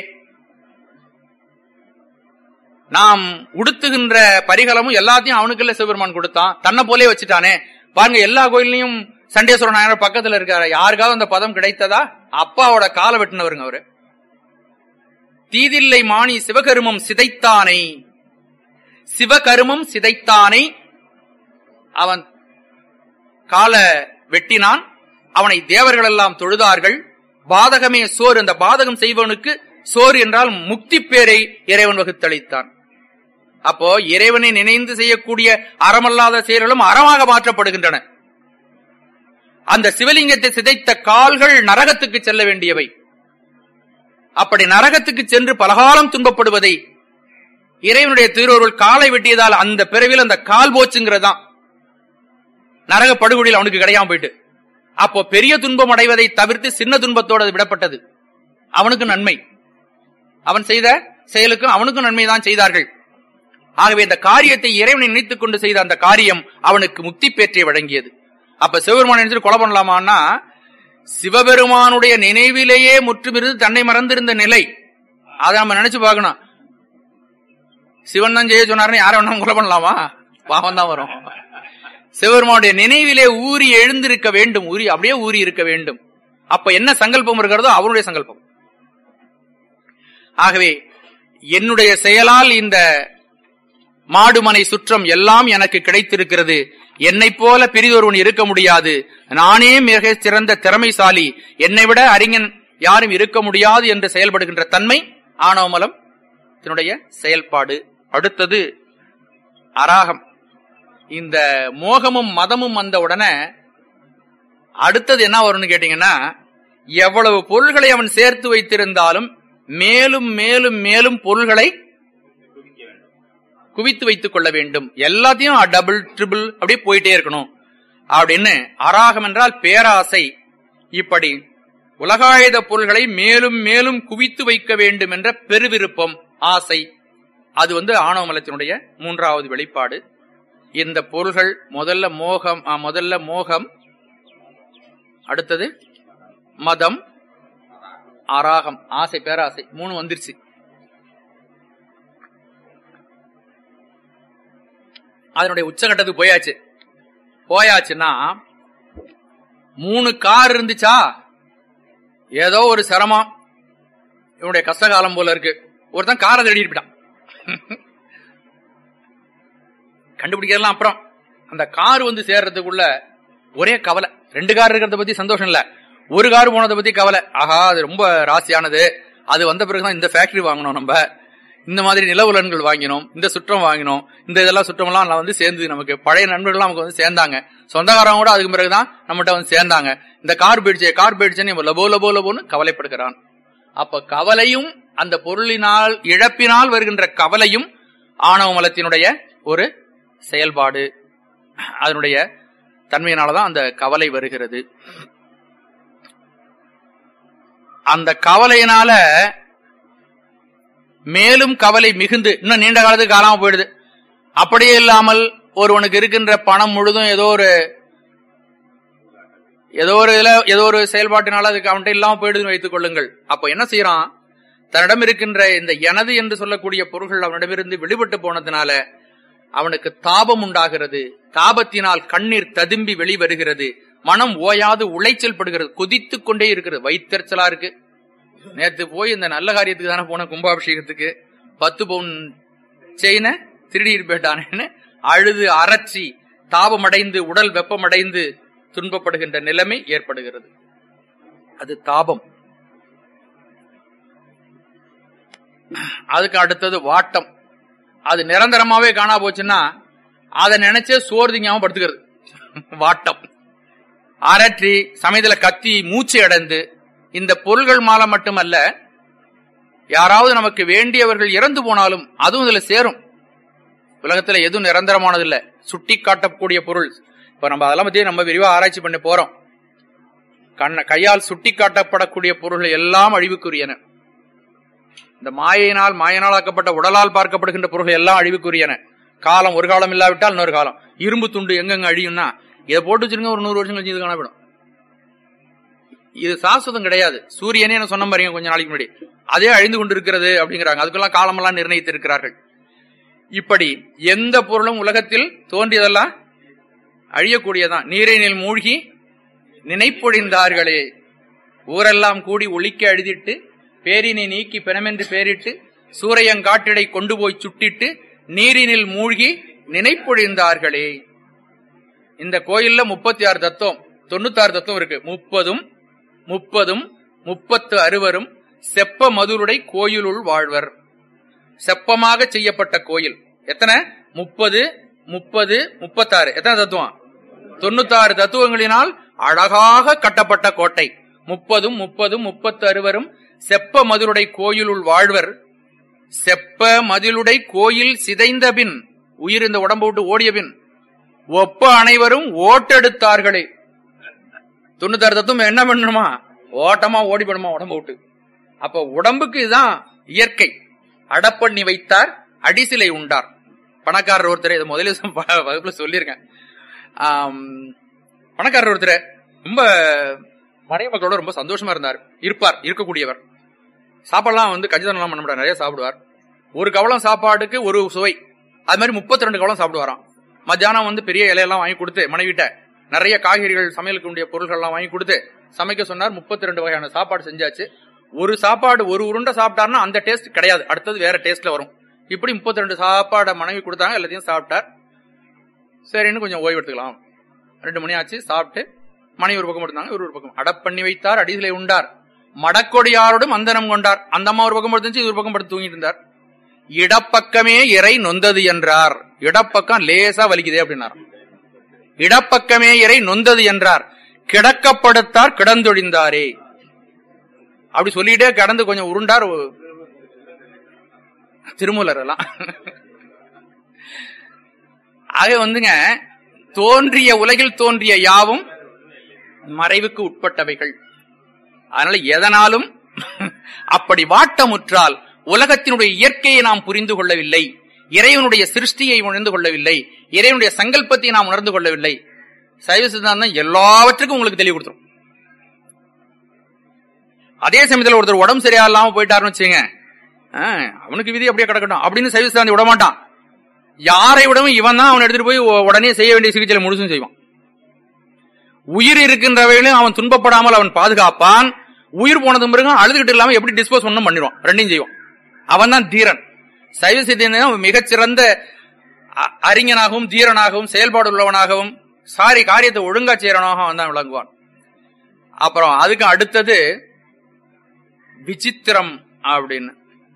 நாம் உடுத்துகின்ற பரிகலமும் எல்லாத்தையும் அவனுக்குள்ள சிவபெருமான் கொடுத்தான் தன்னை போலே வச்சுட்டானே பாருங்க எல்லா கோயில்லையும் சண்டேஸ்வர நாயனர் பக்கத்துல இருக்காரு யாருக்காவது அந்த பதம் கிடைத்ததா அப்பாவோட காலை வெட்டினவருங்க அவரு தீதில்லை மாணி சிவகருமம் சிதைத்தானை சிவகருமம் சிதைத்தானை அவன் கால வெட்டினான் அவனை தேவர்கள் எல்லாம் தொழுதார்கள் பாதகமே சோறு அந்த பாதகம் செய்வனுக்கு சோறு என்றால் முக்தி பேரை இறைவன் வகுத்தளித்தான் அப்போ இறைவனை நினைந்து செய்யக்கூடிய அறமல்லாத செயல்களும் அறமாக மாற்றப்படுகின்றன அந்த சிவலிங்கத்தை சிதைத்த கால்கள் நரகத்துக்கு செல்ல வேண்டியவை அப்படி நரகத்துக்கு சென்று பலகாலம் துன்பப்படுவதை இறைவனுடைய திருவருள் காலை வெட்டியதால் அந்த பிறவியில் அந்த கால் போச்சுங்கிறதான் நரக படுகொடியில் அவனுக்கு கிடையாம போயிட்டு அப்போ பெரிய துன்பம் அடைவதை தவிர்த்து சின்ன துன்பத்தோடு அது விடப்பட்டது அவனுக்கு நன்மை அவன் செய்த செயலுக்கும் அவனுக்கும் நன்மை தான் செய்தார்கள் ஆகவே இந்த காரியத்தை இறைவனை நினைத்துக் கொண்டு செய்த அந்த காரியம் அவனுக்கு முக்தி பேற்றை வழங்கியது அப்ப சிவபெருமான் நினைச்சு கொலை பண்ணலாமான்னா சிவபெருமானுடைய நினைவிலேயே முற்றுமிருந்து தன்னை மறந்திருந்த நிலை அதை நம்ம நினைச்சு பார்க்கணும் சிவன் தான் செய்ய சொன்னாருன்னு யாரை வேணாலும் கொலை பண்ணலாமா பாவம் தான் வரும் சிவபெருமானுடைய நினைவிலே ஊறி எழுந்திருக்க வேண்டும் ஊறி அப்படியே ஊறி இருக்க வேண்டும் அப்ப என்ன சங்கல்பம் இருக்கிறதோ அவருடைய சங்கல்பம் ஆகவே என்னுடைய செயலால் இந்த மாடுமனை சுற்றம் எல்லாம் எனக்கு கிடைத்திருக்கிறது என்னைப் போல பிரிதொருவன் இருக்க முடியாது நானே மிக சிறந்த திறமைசாலி என்னை விட அறிஞன் யாரும் இருக்க முடியாது என்று செயல்படுகின்ற தன்மை ஆணவமலம் இதனுடைய செயல்பாடு அடுத்தது அராகம் இந்த மோகமும் மதமும் வந்த உடனே அடுத்தது என்ன வரும்னு கேட்டீங்கன்னா எவ்வளவு பொருள்களை அவன் சேர்த்து வைத்திருந்தாலும் மேலும் மேலும் மேலும் பொருள்களை குவித்து வைத்துக் கொள்ள வேண்டும் எல்லாத்தையும் டபுள் ட்ரிபிள் அப்படியே போயிட்டே இருக்கணும் அப்படின்னு அராகம் என்றால் பேராசை இப்படி உலகாயுத பொருள்களை மேலும் மேலும் குவித்து வைக்க வேண்டும் என்ற பெருவிருப்பம் ஆசை அது வந்து ஆணவமலத்தினுடைய மூன்றாவது வெளிப்பாடு இந்த பொருள்கள் முதல்ல மோகம் ஆ, முதல்ல மோகம் அடுத்தது மதம் அராகம் ஆசை பேராசை மூணு வந்துருச்சு அதனுடைய உச்சகட்டத்துக்கு போயாச்சு போயாச்சுன்னா மூணு கார் இருந்துச்சா ஏதோ ஒரு சிரமம் இவனுடைய கஷ்டகாலம் போல இருக்கு ஒருத்தன் காரை தேடிட்டு போயிட்டான் கண்டுபிடிக்கிறதுலாம் அப்புறம் அந்த கார் வந்து சேர்றதுக்குள்ள ஒரே கவலை ரெண்டு கார் இருக்கிறத பத்தி சந்தோஷம் இல்ல ஒரு கார் போனதை பத்தி கவலை ஆஹா அது ரொம்ப ராசியானது அது வந்த பிறகுதான் இந்த ஃபேக்டரி வாங்கணும் நம்ம இந்த மாதிரி நிலவுலன்கள் வாங்கினோம் இந்த சுற்றம் வாங்கினோம் இந்த இதெல்லாம் சுற்றமெல்லாம் நான் வந்து சேர்ந்து நமக்கு பழைய நண்பர்கள்லாம் நமக்கு வந்து சேர்ந்தாங்க சொந்தக்காரங்க கூட அதுக்கு பிறகுதான் நம்மகிட்ட வந்து சேர்ந்தாங்க இந்த கார் போயிடுச்சே கார் போயிடுச்சேன்னு இவன் லபோ லபோ லபோன்னு கவலைப்படுகிறான் அப்ப கவலையும் அந்த பொருளினால் இழப்பினால் வருகின்ற கவலையும் ஆணவ மலத்தினுடைய ஒரு செயல்பாடு அதனுடைய தன்மையினாலதான் அந்த கவலை வருகிறது அந்த கவலையினால மேலும் கவலை மிகுந்து இன்னும் நீண்ட காலத்துக்கு காணாம போயிடுது அப்படியே இல்லாமல் ஒருவனுக்கு இருக்கின்ற பணம் முழுதும் ஏதோ ஒரு ஏதோ ஒரு இதுல ஏதோ ஒரு செயல்பாட்டினால அதுக்கு அவன்கிட்ட இல்லாம போயிடுதுன்னு வைத்துக் கொள்ளுங்கள் அப்ப என்ன செய்யறான் தன்னிடம் இருக்கின்ற இந்த எனது என்று சொல்லக்கூடிய பொருள்கள் அவனிடமிருந்து வெளிப்பட்டு போனதுனால அவனுக்கு தாபம் உண்டாகிறது தாபத்தினால் கண்ணீர் ததும்பி வெளிவருகிறது மனம் ஓயாது உளைச்சல் படுகிறது கொதித்துக் கொண்டே இருக்கிறது வயிற்றுச்சலா இருக்கு நேத்து போய் இந்த நல்ல காரியத்துக்கு தானே போன கும்பாபிஷேகத்துக்கு பத்து பவுன் செயின திருடிட்டு போயிட்டானேன்னு அழுது அரச்சி தாபமடைந்து உடல் வெப்பமடைந்து துன்பப்படுகின்ற நிலைமை ஏற்படுகிறது அது தாபம் அதுக்கு அடுத்தது வாட்டம் அது நிரந்தரமாவே காணா போச்சுன்னா அதை நினைச்சே சோறு திங்காம படுத்துக்கிறது வாட்டம் அரற்றி சமயத்துல கத்தி மூச்சு அடைந்து இந்த பொருள்கள் மாலம் மட்டுமல்ல யாராவது நமக்கு வேண்டியவர்கள் இறந்து போனாலும் அதுவும் இதுல சேரும் உலகத்துல எதுவும் நிரந்தரமானது இல்ல சுட்டி காட்டக்கூடிய பொருள் இப்ப நம்ம அதெல்லாம் பத்தி நம்ம விரிவா ஆராய்ச்சி பண்ணி போறோம் கண்ண கையால் சுட்டி காட்டப்படக்கூடிய பொருள்கள் எல்லாம் அழிவுக்குரியன இந்த மாயினால் மாயனால் ஆக்கப்பட்ட உடலால் பார்க்கப்படுகின்ற பொருள்கள் எல்லாம் அழிவுக்குரியன காலம் ஒரு காலம் இல்லாவிட்டால் இன்னொரு காலம் இரும்பு துண்டு எங்கெங்க அழியும்னா இதை போட்டு வச்சிருங்க ஒரு நூறு வருஷம் கழிச்சு இது காணப்படும் இது சாஸ்வதம் கிடையாது சூரியனே என்ன சொன்ன பாருங்க கொஞ்ச நாளைக்கு முன்னாடி அதே அழிந்து கொண்டிருக்கிறது அப்படிங்கிறாங்க அதுக்கெல்லாம் காலமெல்லாம் நிர்ணயித்து இருக்கிறார்கள் இப்படி எந்த பொருளும் உலகத்தில் தோன்றியதெல்லாம் அழியக்கூடியதான் நீரினில் மூழ்கி நினைப்பொழிந்தார்களே ஊரெல்லாம் கூடி ஒழிக்க அழுதிட்டு பேரினை நீக்கி பிணமென்று பேரிட்டு சூரையங்காட்டிடை கொண்டு போய் சுட்டிட்டு நீரினில் மூழ்கி நினைப்பொழிந்தார்களே இந்த கோயில்ல முப்பத்தி ஆறு தத்துவம் தொண்ணூத்தாறு தத்துவம் இருக்கு முப்பதும் முப்பதும் முப்பத்து அறுவரும் செப்ப மதுருடை கோயிலுள் வாழ்வர் செப்பமாக செய்யப்பட்ட கோயில் எத்தனை முப்பது முப்பது முப்பத்தாறு எத்தனை தத்துவம் தொண்ணூத்தாறு தத்துவங்களினால் அழகாக கட்டப்பட்ட கோட்டை முப்பதும் முப்பதும் முப்பத்து அறுவரும் செப்ப மதுருடை கோயிலுள் வாழ்வர் செப்ப மதிலுடை கோயில் சிதைந்த பின் உயிர் இந்த உடம்பு விட்டு ஓடிய பின் ஒப்ப அனைவரும் ஓட்டெடுத்தார்களே தொண்ணூத்தாறு தத்துவம் என்ன பண்ணணுமா ஓட்டமா ஓடி பண்ணுமா உடம்பு விட்டு அப்ப உடம்புக்கு இதுதான் இயற்கை அடப்பண்ணி வைத்தார் அடிசிலை உண்டார் பணக்காரர் ஒருத்தர் இதை முதல்ல சொ- வகுப்புல சொல்லியிருக்கேன் ஆம், பணக்காரர் ஒருத்தர் ரொம்ப மனைவி மக்களோட ரொம்ப சந்தோஷமா இருந்தார் இருப்பார் இருக்கக்கூடியவர் சாப்பாடுலாம் வந்து கஞ்சிதனம்லாம் பண்ண முடியாது நிறைய சாப்பிடுவார் ஒரு கவளம் சாப்பாடுக்கு ஒரு சுவை அது மாதிரி முப்பத்தி ரெண்டு கவளம் சாப்பிடுவாராம் மத்தியானம் வந்து பெரிய இலையெல்லாம் வாங்கி கொடுத்து மனைவிட்ட நிறைய காய்கறிகள் சமையலுக்கு வேண்டிய பொருட்கள்லாம் வாங்கி கொடுத்து சமைக்க சொன்னார் முப்பத்தி ரெண்டு வகையான சாப்பாடு செஞ்சாச்சு ஒரு சாப்பாடு ஒரு உருண்டை சாப்பிட்டாருன்னா அந்த டேஸ்ட் கிடையாது அடுத்தது வேற டேஸ்ட்ல வரும் இப்படி முப்பத்தி ரெண்டு சாப்பாடை மனைவி கொடுத்தாங்க எல்லாத்தையும் சாப்பிட்டார் சரின்னு கொஞ்சம் ஓய்வு எடுத்துக்கலாம் ரெண்டு மணி ஆச்சு சாப்பிட்டு மனைவி ஒரு பக்கம் எடுத்தாங்க இவர் ஒரு பக்கம் அடப்பண்ணி வைத்தார் அடிசிலை உண்டார் மடக்கொடியாரோடும் அந்தனம் கொண்டார் அந்த அம்மா ஒரு பக்கம் படுத்துச்சு இது ஒரு பக்கம் படுத்து தூங்கிட்டு இருந்தார் இடப்பக்கமே இறை நொந்தது என்றார் இடப்பக்கம் லேசா வலிக்குதே அப்படின்னார் இடப்பக்கமே இறை நொந்தது என்றார் கிடக்கப்படுத்தார் கிடந்தொழிந்தாரே அப்படி சொல்லிட்டே கடந்து கொஞ்சம் உருண்டார் திருமூலர் எல்லாம் ஆக வந்துங்க தோன்றிய உலகில் தோன்றிய யாவும் மறைவுக்கு உட்பட்டவைகள் அதனால எதனாலும் அப்படி வாட்டமுற்றால் உலகத்தினுடைய இயற்கையை நாம் புரிந்து கொள்ளவில்லை இறைவனுடைய சிருஷ்டியை உணர்ந்து கொள்ளவில்லை இறைவனுடைய சங்கல்பத்தை நாம் உணர்ந்து கொள்ளவில்லை சைவ சித்தாந்தம் எல்லாவற்றுக்கும் உங்களுக்கு தெளிவு கொடுத்துரும் அதே சமயத்துல ஒருத்தர் உடம்பு சரியா இல்லாம போயிட்டாருன்னு வச்சுங்க அவனுக்கு விதி அப்படியே கிடக்கட்டும் அப்படின்னு சைவ சித்தாந்தி விட மாட்டான் யாரை விடவும் இவன் தான் அவன் எடுத்துட்டு போய் உ- உடனே செய்ய வேண்டிய சிகிச்சையில முழுசும் செய்வான் உயிர் இருக்கின்றவைகளும் அவன் துன்பப்படாமல் அவன் பாதுகாப்பான் உயிர் போனதும் பிறகு அழுதுகிட்டு இல்லாம எப்படி டிஸ்போஸ் ஒண்ணும் பண்ணிடுவான் ரெண்டையும் செய்வான் அவன் தான் தீரன் சைவ சித்தியன் மிகச்சிறந்த அ- அறிஞனாகவும் தீரனாகவும் செயல்பாடு உள்ளவனாகவும் சாரி காரியத்தை ஒழுங்கா செய்யறனாகவும் அவன் தான் விளங்குவான் அப்புறம் அதுக்கு அடுத்தது விசித்திரம் அப்படின்னு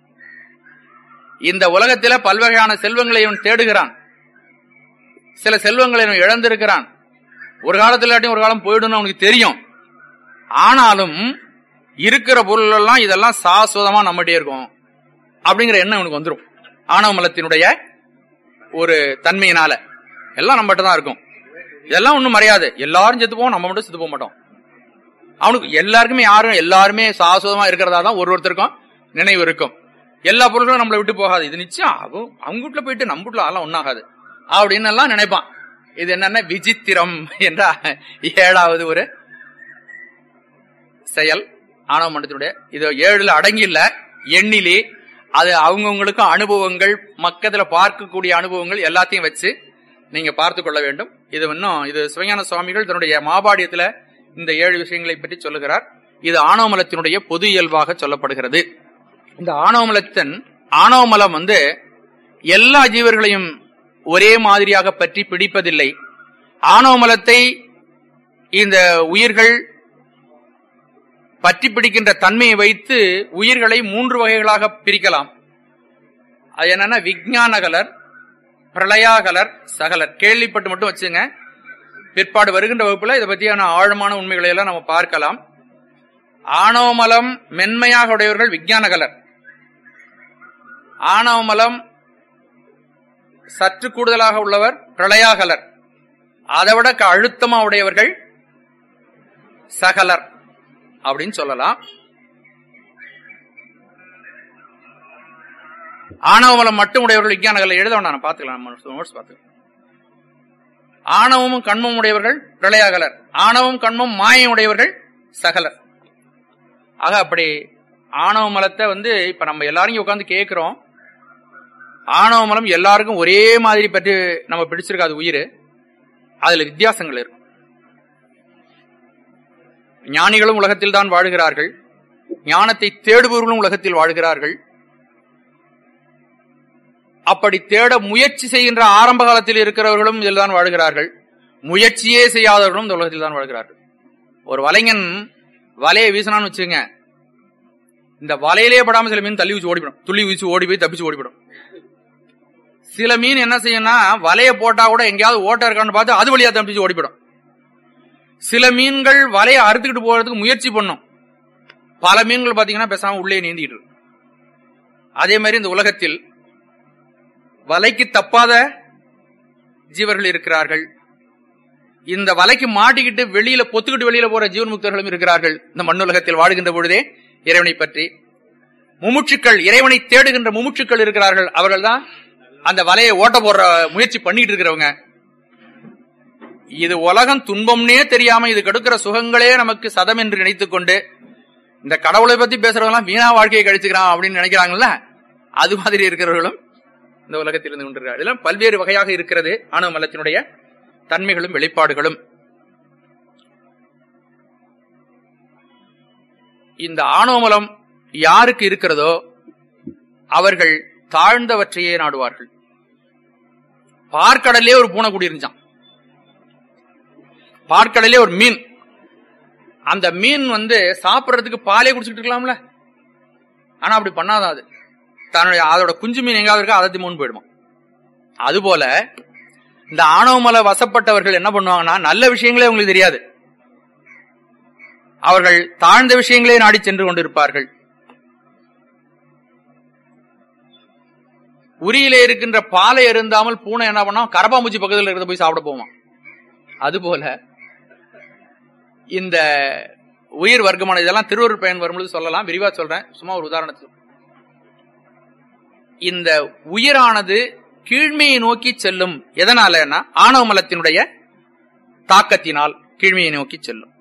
இந்த உலகத்தில பல்வகையான செல்வங்களை இவன் தேடுகிறான் சில செல்வங்களை இவன் இழந்திருக்கிறான் ஒரு காலத்துல இல்லாட்டியும் ஒரு காலம் போயிடும்னு அவனுக்கு தெரியும் ஆனாலும் இருக்கிற பொருள் எல்லாம் இதெல்லாம் சாஸ்வதமா நம்மகிட்டே இருக்கும் அப்படிங்கிற எண்ணம் அவனுக்கு வந்துடும் ஆணவ மலத்தினுடைய ஒரு தன்மையினால எல்லாம் நம்மகிட்ட தான் இருக்கும் இதெல்லாம் ஒண்ணும் மறையாது எல்லாரும் செத்து போவோம் நம்ம மட்டும் செத்து போக மாட்டோம் அவனுக்கு எல்லாருக்குமே யாரும் எல்லாருமே சாஸ்வதமா இருக்கிறதா தான் ஒரு ஒருத்தருக்கும் நினைவு இருக்கும் எல்லா பொருட்களும் நம்மளை விட்டு போகாது இது நிச்சயம் அவங்க அவங்க வீட்டுல போயிட்டு நம்ம வீட்டுல அதெல்லாம் ஒண்ணாகாது அப்படின்னு எல்லாம் நினைப்பான் இது என்னன்னா விசித்திரம் என்ற ஏழாவது ஒரு செயல் ஆணவ மண்டலத்தினுடைய இது ஏழுல அடங்கி இல்ல எண்ணிலி அது அவங்கவுங்களுக்கும் அனுபவங்கள் மக்கத்துல பார்க்கக்கூடிய அனுபவங்கள் எல்லாத்தையும் வச்சு நீங்க பார்த்து கொள்ள வேண்டும் இது இன்னும் இது சிவஞான சுவாமிகள் தன்னுடைய மாபாடியத்துல இந்த ஏழு விஷயங்களை பற்றி சொல்லுகிறார் இது ஆணவமலத்தினுடைய பொது இயல்பாக சொல்லப்படுகிறது இந்த ஆணவமலத்தின் ஆணவமலம் வந்து எல்லா ஜீவர்களையும் ஒரே மாதிரியாக பற்றி பிடிப்பதில்லை ஆணவமலத்தை இந்த உயிர்கள் பற்றி பிடிக்கின்ற தன்மையை வைத்து உயிர்களை மூன்று வகைகளாக பிரிக்கலாம் அது என்னன்னா விஞ்ஞானகலர் பிரளயாகலர் சகலர் கேள்விப்பட்டு மட்டும் வச்சுங்க பிற்பாடு வருகின்ற வகுப்புல இதை பத்தியான ஆழமான உண்மைகளை எல்லாம் நம்ம பார்க்கலாம் ஆணவமலம் மென்மையாக உடையவர்கள் விஞ்ஞானகலர் ஆணவமலம் சற்று கூடுதலாக உள்ளவர் பிரளயாகலர் அதை விட க- அழுத்தமா உடையவர்கள் சகலர் அப்படின்னு சொல்லலாம் ஆணவமலம் மட்டும் உடையவர்கள் விஞ்ஞானங்களை எழுத வேண்டாம் நான் பார்த்துக்கலாம் நம்ம நோட்ஸ் பார்த்துக்கலாம் ஆணவமும் கண்மம் உடையவர்கள் பிரளயாகலர் ஆணவம் கண்மம் மாயம் உடையவர்கள் சகலர் ஆக அப்படி ஆணவ மலத்தை வந்து இப்ப நம்ம எல்லாரும் இங்க உட்கார்ந்து கேட்கிறோம் ஆணவ மலம் எல்லாருக்கும் ஒரே மாதிரி பற்றி நம்ம பிடிச்சிருக்காது உயிர் அதுல வித்தியாசங்கள் இருக்கும் ஞானிகளும் உலகத்தில் தான் வாழ்கிறார்கள் ஞானத்தை தேடுபவர்களும் உலகத்தில் வாழ்கிறார்கள் அப்படி தேட முயற்சி செய்கின்ற ஆரம்ப காலத்தில் இருக்கிறவர்களும் இதில் தான் வாழ்கிறார்கள் முயற்சியே செய்யாதவர்களும் இந்த உலகத்தில் தான் வாழ்கிறார்கள் ஒரு வலைஞன் வலையை வீசினான்னு வச்சுங்க இந்த வலையிலே படாம சில மீன் தள்ளி வச்சு ஓடிவிடும் துள்ளி வீச்சு ஓடி போய் தப்பிச்சு ஓடிவிடும் சில மீன் என்ன செய்யும்னா வலையை போட்டா கூட எங்கேயாவது ஓட்ட இருக்கான்னு பார்த்து அது வழியா தப்பிச்சு ஓடிவிடும் சில மீன்கள் வலையை அறுத்துக்கிட்டு போறதுக்கு முயற்சி பண்ணும் பல மீன்கள் பாத்தீங்கன்னா பேசாம உள்ளே நீந்திட்டு இருக்கும். அதே மாதிரி இந்த உலகத்தில் வலைக்கு தப்பாத ஜீவர்கள் இருக்கிறார்கள் இந்த வலைக்கு மாட்டிக்கிட்டு வெளியில பொத்துக்கிட்டு வெளியில போற ஜீவன் முக்தர்களும் இருக்கிறார்கள் இந்த மண்ணுலகத்தில் வாழுகின்ற பொழுதே இறைவனை பற்றி முமுட்சுக்கள் இறைவனை தேடுகின்ற முமுட்சுக்கள் இருக்கிறார்கள் அவர்கள் தான் அந்த வலையை ஓட்ட போடுற முயற்சி பண்ணிட்டு இருக்கிறவங்க இது உலகம் துன்பம்னே தெரியாம இது கெடுக்கிற சுகங்களே நமக்கு சதம் என்று நினைத்துக் கொண்டு இந்த கடவுளை பத்தி பேசுறவங்க வீணா வாழ்க்கையை கழிச்சுக்கிறான் அப்படின்னு நினைக்கிறாங்கல்ல அது மாதிரி இருக்கிறவர்களும் இந்த உலகத்தில் இருந்து கொண்டிருக்கிறார் இதெல்லாம் பல்வேறு வகையாக இருக்கிறது ஆணவ மலத்தினுடைய தன்மைகளும் வெளிப்பாடுகளும் இந்த ஆணவமலம் யாருக்கு இருக்கிறதோ அவர்கள் தாழ்ந்தவற்றையே நாடுவார்கள் பார்க்கடலே ஒரு பூனை குடி இருந்துச்சான் பார்க்கடலே ஒரு மீன் அந்த மீன் வந்து சாப்பிடுறதுக்கு பாலே குடிச்சிட்டு இருக்கலாம்ல ஆனா அப்படி பண்ணாதான் அது தன்னுடைய அதோட குஞ்சு மீன் எங்காவது இருக்கா அதை திமுன்னு போயிடுமா அதுபோல இந்த ஆணவமல வசப்பட்டவர்கள் என்ன பண்ணுவாங்கன்னா நல்ல விஷயங்களே உங்களுக்கு தெரியாது அவர்கள் தாழ்ந்த விஷயங்களே நாடி சென்று கொண்டிருப்பார்கள் உரியிலே இருக்கின்ற பாலை அருந்தாமல் பூனை என்ன பண்ணா கரப்பாம்பூச்சி பக்கத்தில் இருக்கிறத போய் சாப்பிட போவான் அதுபோல இந்த உயிர் வர்க்கமான இதெல்லாம் திருவருள் பயன் வரும்பொழுது சொல்லலாம் விரிவா சொல்றேன் சும்மா ஒரு உதாரணத்துக்கு இந்த உயிரானது கீழ்மையை நோக்கி செல்லும் எதனாலன்னா ஆணவ மலத்தினுடைய தாக்கத்தினால் கீழ்மையை நோக்கி செல்லும்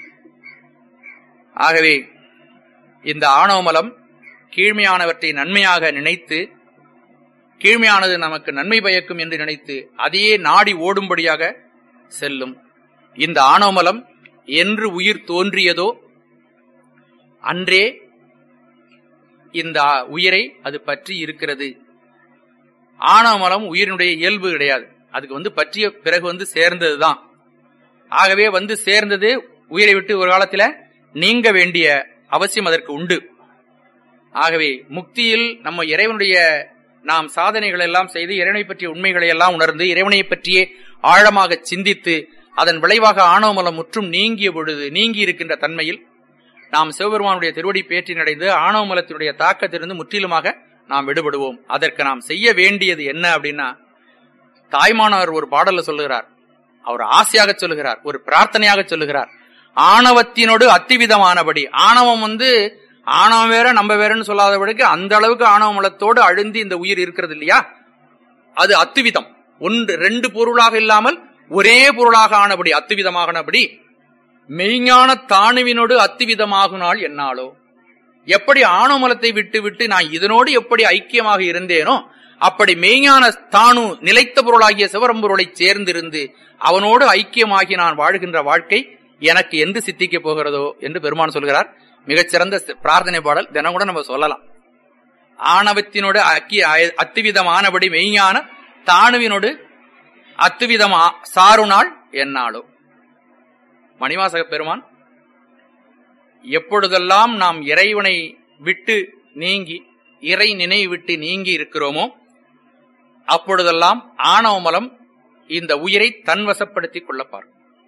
ஆகவே இந்த ஆணவ மலம் கீழ்மையானவற்றை நன்மையாக நினைத்து கீழ்மையானது நமக்கு நன்மை பயக்கும் என்று நினைத்து அதையே நாடி ஓடும்படியாக செல்லும் இந்த ஆணவமலம் என்று உயிர் தோன்றியதோ அன்றே இந்த உயிரை அது பற்றி இருக்கிறது ஆணவமலம் உயிரினுடைய இயல்பு கிடையாது அதுக்கு வந்து பற்றிய பிறகு வந்து சேர்ந்ததுதான் ஆகவே வந்து சேர்ந்தது உயிரை விட்டு ஒரு காலத்துல நீங்க வேண்டிய அவசியம் அதற்கு உண்டு ஆகவே முக்தியில் நம்ம இறைவனுடைய நாம் சாதனைகள் எல்லாம் செய்து இறைவனை பற்றிய உண்மைகளை எல்லாம் உணர்ந்து இறைவனை பற்றியே ஆழமாக சிந்தித்து அதன் விளைவாக ஆணவமலம் முற்றும் நீங்கிய பொழுது நீங்கி இருக்கின்ற தன்மையில் நாம் சிவபெருமானுடைய திருவடி பேற்றி நடைந்து ஆணவமலத்தினுடைய தாக்கத்திலிருந்து முற்றிலுமாக நாம் விடுபடுவோம் அதற்கு நாம் செய்ய வேண்டியது என்ன அப்படின்னா தாய்மானவர் ஒரு பாடல்ல சொல்லுகிறார் அவர் ஆசையாக சொல்லுகிறார் ஒரு பிரார்த்தனையாக சொல்லுகிறார் ஆணவத்தினோடு அத்திவிதமானபடி ஆணவம் வந்து ஆணவம் வேற நம்ம வேறன்னு சொல்லாதபடிக்கு அந்த அளவுக்கு ஆணவ மலத்தோடு அழுந்தி இந்த உயிர் இருக்கிறது இல்லையா அது அத்துவிதம் ஒன்று ரெண்டு பொருளாக இல்லாமல் ஒரே பொருளாக ஆனபடி அத்துவிதமாகனபடி மெய்ஞான தாணுவினோடு அத்துவிதமாகுனால் என்னாலோ எப்படி ஆணவமலத்தை விட்டு விட்டு நான் இதனோடு எப்படி ஐக்கியமாக இருந்தேனோ அப்படி மெய்ஞான தானு நிலைத்த பொருளாகிய சிவரம்பொருளை சேர்ந்திருந்து அவனோடு ஐக்கியமாகி நான் வாழ்கின்ற வாழ்க்கை எனக்கு எந்த சித்திக்க போகிறதோ என்று பெருமான் சொல்கிறார் மிகச்சிறந்த பிரார்த்தனை பாடல் தினம் கூட நம்ம சொல்லலாம் ஆணவத்தினோடு அக்கிய அத்துவிதமானபடி மெய்ஞான தானுவினோடு அத்துவிதம் சாருநாள் என்னாலோ மணிவாசக பெருமான் எப்பொழுதெல்லாம் நாம் இறைவனை விட்டு நீங்கி இறை நினைவு விட்டு நீங்கி இருக்கிறோமோ அப்பொழுதெல்லாம் ஆணவமலம் இந்த உயிரை தன்வசப்படுத்திக் கொள்ளப்பார்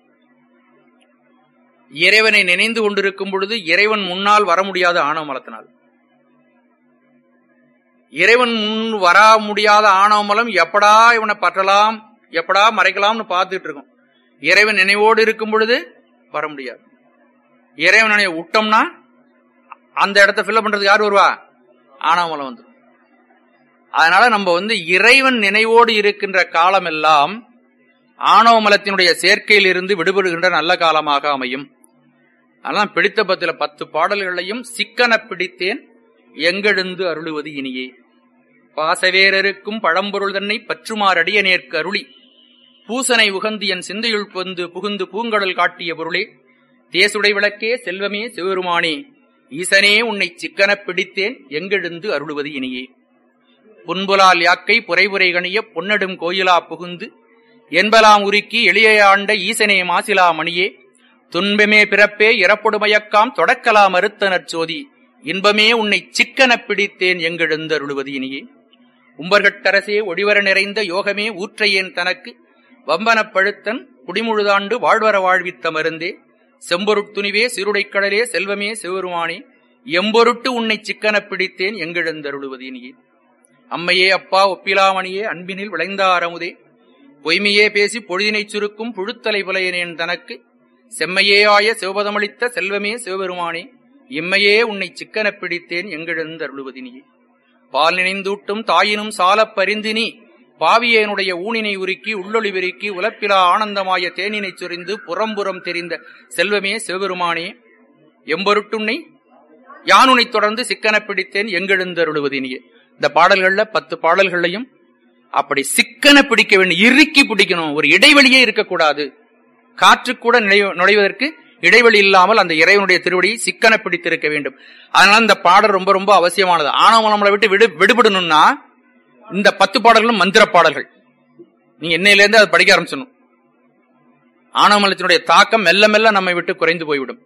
இறைவனை நினைந்து கொண்டிருக்கும் பொழுது இறைவன் முன்னால் வர முடியாத ஆணவமலத்தினால் இறைவன் முன் வர முடியாத ஆணவமலம் எப்படா இவனை பற்றலாம் எப்படா மறைக்கலாம்னு பார்த்துட்டு இருக்கும் இறைவன் நினைவோடு இருக்கும் பொழுது வர முடியாது இறைவன் நினைவு விட்டோம்னா அந்த இடத்த ஃபில்அப் பண்றதுக்கு யார் வருவா ஆணவமலம் வந்துடும் அதனால நம்ம வந்து இறைவன் நினைவோடு இருக்கின்ற காலம் எல்லாம் ஆணவ மலத்தினுடைய சேர்க்கையில் இருந்து விடுபடுகின்ற நல்ல காலமாக அமையும் அதெல்லாம் பிடித்த பத்தில பத்து பாடல்களையும் சிக்கன பிடித்தேன் எங்கெழுந்து அருளுவது இனியே பாசவேரருக்கும் பழம்பொருள் தன்னை பற்றுமாறடிய நேர்க்கு அருளி பூசனை உகந்து என் சிந்தையுள் வந்து புகுந்து பூங்கடல் காட்டிய பொருளே தேசுடை விளக்கே செல்வமே சிவருமானே ஈசனே உன்னை சிக்கனப் பிடித்தேன் எங்கெழுந்து அருளுவது இனியே புன்புலால் யாக்கை புரைபுரை கணிய பொன்னடும் கோயிலா புகுந்து என்பலாம் உருக்கி எளிய ஆண்ட ஈசனே மாசிலா மணியே துன்பமே பிறப்பே இறப்பொடுமயக்காம் தொடக்கலாம் மறுத்தனர் சோதி இன்பமே உன்னை சிக்கனப் பிடித்தேன் எங்கெழுந்தருளுவது இனியே உம்பர்கட்டரசே ஒடிவர நிறைந்த யோகமே ஊற்றையேன் தனக்கு வம்பனப் பழுத்தன் குடிமுழுதாண்டு வாழ்வர வாழ்வித்த மருந்தே செம்பொருட்துணிவே சிறுடைக்கடலே செல்வமே சிவருமானே எம்பொருட்டு உன்னை சிக்கனப் பிடித்தேன் எங்கெழுந்தருளுவது இனியே அம்மையே அப்பா ஒப்பிலாமணியே அன்பினில் விளைந்தார் அமுதே பொய்மையே பேசி பொழுதினைச் சுருக்கும் புழுத்தலை புலையனேன் தனக்கு செம்மையே ஆய சிவபதமளித்த செல்வமே சிவபெருமானே இம்மையே உன்னை சிக்கனப் பிடித்தேன் எங்கெழுந்தருளுவதினியே பால் நினைந்தூட்டும் தாயினும் சாலப் பரிந்தினி பாவியனுடைய ஊனினை உருக்கி உள்ளொளி விருக்கி உலப்பிலா ஆனந்தமாய தேனினைச் சொரிந்து புறம்புறம் தெரிந்த செல்வமே சிவபெருமானே எம்பொருட்டுன்னை யானுனை தொடர்ந்து சிக்கனப் பிடித்தேன் எங்கெழுந்தருளுவதினியே இந்த பாடல்கள்ல பத்து பாடல்களையும் அப்படி சிக்கன பிடிக்க வேண்டும் இறுக்கி பிடிக்கணும் ஒரு இடைவெளியே இருக்கக்கூடாது காற்று கூட நுழைவதற்கு இடைவெளி இல்லாமல் அந்த இறைவனுடைய திருவடியை சிக்கன பிடித்திருக்க வேண்டும் அதனால இந்த பாடல் ரொம்ப ரொம்ப அவசியமானது ஆணவம் நம்மளை விட்டு விடு விடுபடணும்னா இந்த பத்து பாடல்களும் மந்திர பாடல்கள் நீங்க என்னையில இருந்து அதை படிக்க ஆரம்பிச்சணும் ஆணவமலத்தினுடைய தாக்கம் மெல்ல மெல்ல நம்மை விட்டு குறைந்து போய்விடும்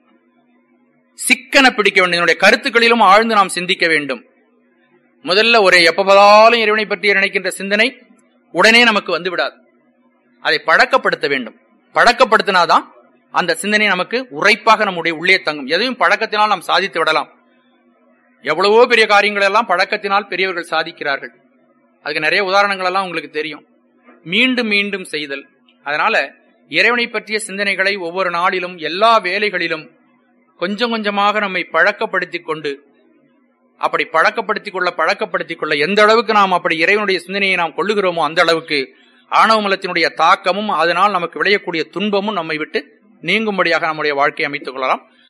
சிக்கன பிடிக்க வேண்டும் என்னுடைய கருத்துக்களிலும் ஆழ்ந்து நாம் சிந்திக்க வேண்டும் முதல்ல ஒரே எப்ப பார்த்தாலும் இறைவனை பற்றி நினைக்கின்ற சிந்தனை உடனே நமக்கு வந்து விடாது அதை பழக்கப்படுத்த வேண்டும் பழக்கப்படுத்தினாதான் அந்த சிந்தனை நமக்கு உரைப்பாக நம்முடைய உள்ளே தங்கும் எதையும் பழக்கத்தினால் நாம் சாதித்து விடலாம் எவ்வளவோ பெரிய காரியங்கள் எல்லாம் பழக்கத்தினால் பெரியவர்கள் சாதிக்கிறார்கள் அதுக்கு நிறைய உதாரணங்கள் எல்லாம் உங்களுக்கு தெரியும் மீண்டும் மீண்டும் செய்தல் அதனால இறைவனை பற்றிய சிந்தனைகளை ஒவ்வொரு நாளிலும் எல்லா வேலைகளிலும் கொஞ்சம் கொஞ்சமாக நம்மை பழக்கப்படுத்திக் கொண்டு அப்படி பழக்கப்படுத்திக் கொள்ள பழக்கப்படுத்திக் கொள்ள எந்த அளவுக்கு நாம் அப்படி இறைவனுடைய சிந்தனையை நாம் கொள்ளுகிறோமோ அந்த அளவுக்கு ஆணவமலத்தினுடைய தாக்கமும் அதனால் நமக்கு விளையக்கூடிய துன்பமும் நம்மை விட்டு நீங்கும்படியாக நம்முடைய வாழ்க்கையை அமைத்துக் கொள்ளலாம்